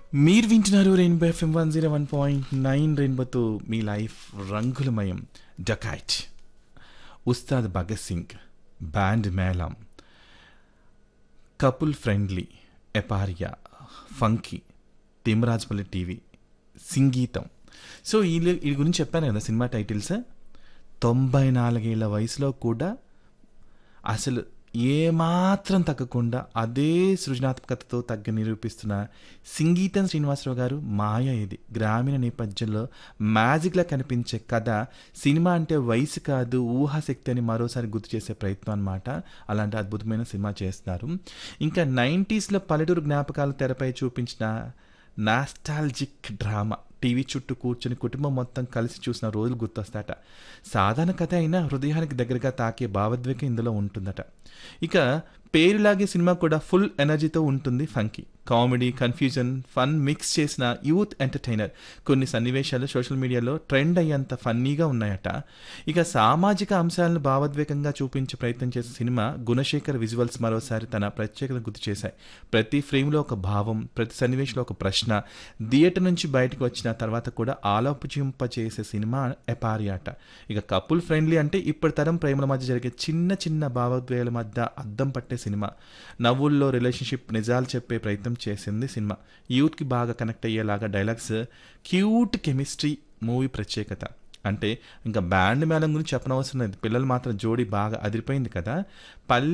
మీరు వింటున్నారు rainbow FM one zero one point nine రెయిన్బోతో మీ లైఫ్ రంగులమయం డకైట్ ఉస్తాద్ భగత్ సింగ్ బ్యాండ్ మేళం కపుల్ ఫ్రెండ్లీ ఎపారియా ఫంకీ తిమరాజ్పల్లి టీవీ సంగీతం సో ఈ ఈ గురించి చెప్పాను కదా సినిమా టైటిల్స్ తొంభై నాలుగేళ్ల వయసులో కూడా అసలు ఏమాత్రం తగ్గకుండా అదే సృజనాత్మకతతో తగ్గ నిరూపిస్తున్న సంగీతం శ్రీనివాసరావు గారు మాయ ఇది గ్రామీణ నేపథ్యంలో మ్యాజిక్లా కనిపించే కథ సినిమా అంటే వయసు కాదు ఊహాశక్తి అని మరోసారి గుర్తు చేసే ప్రయత్నం అనమాట అలాంటి అద్భుతమైన సినిమా చేస్తున్నారు ఇంకా నైంటీస్లో పల్లెటూరు జ్ఞాపకాలు తెరపై చూపించిన నాస్టాలజిక్ డ్రామా టీవీ చుట్టూ కూర్చొని కుటుంబం మొత్తం కలిసి చూసిన రోజులు గుర్తొస్తాట సాధారణ కథ అయినా హృదయానికి దగ్గరగా తాకే భావోద్వేగం ఇందులో ఉంటుందట ఇక పేరులాగే సినిమా కూడా ఫుల్ ఎనర్జీతో ఉంటుంది funky comedy confusion fun mix చేసిన యూత్ ఎంటర్టైనర్ కొన్ని సన్నివేశాలు సోషల్ మీడియాలో ట్రెండ్ అయ్యేంత ఫన్నీగా ఉన్నాయట ఇక సామాజిక అంశాలను భావోద్వేగంగా చూపించే ప్రయత్నం చేసే సినిమా గుణశేఖర్ విజువల్స్ మరోసారి తన ప్రత్యేకత గుర్తు చేశాయి ప్రతి ఫ్రేమ్లో ఒక భావం ప్రతి సన్నివేశంలో ఒక ప్రశ్న థియేటర్ నుంచి బయటకు వచ్చిన తర్వాత కూడా ఆలోచింప చేసే సినిమా ఎపారియాట ఇక కపుల్ ఫ్రెండ్లీ అంటే ఇప్పటి తరం ప్రేమల మధ్య జరిగే చిన్న చిన్న భావోద్వేగాల మధ్య అద్దం పట్టే సినిమా నవ్వుల్లో రిలేషన్షిప్ నిజాలు చెప్పే ప్రయత్నం చేసింది సినిమా యూత్కి బాగా కనెక్ట్ అయ్యేలాగా డైలాగ్స్ క్యూట్ కెమిస్ట్రీ మూవీ ప్రత్యేకత అంటే ఇంకా బ్యాండ్ మేళం గురించి చెప్పనవసరం లేదు పిల్లలు మాత్రం జోడీ బాగా అదిరిపోయింది కదా పల్లె